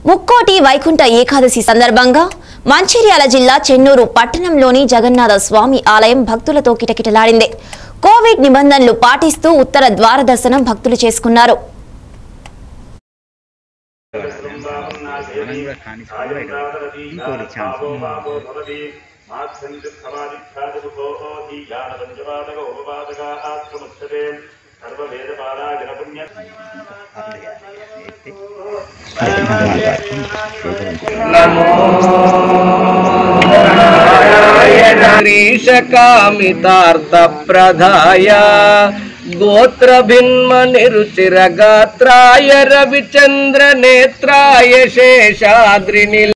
ముక్కోటి వైకుంఠ ఏకాదశి సందర్భంగా మంచిర్యాల జిల్లా చెన్నూరు పట్టణంలోని జగన్నాథ స్వామి ఆలయం భక్తులతో కిటకిటలాడింది కోవిడ్ నిబంధనలు పాటిస్తూ ఉత్తర ద్వార దర్శనం భక్తులు చేసుకున్నారు మనం కూడా కానిచ్చుకోవాలి ఇంకోటి ఛాన్స్ ीशकामितार्थप्रधाय गोत्रभिन्मनिरुचिरगात्राय रविचन्द्रनेत्राय शेषाद्रिनिल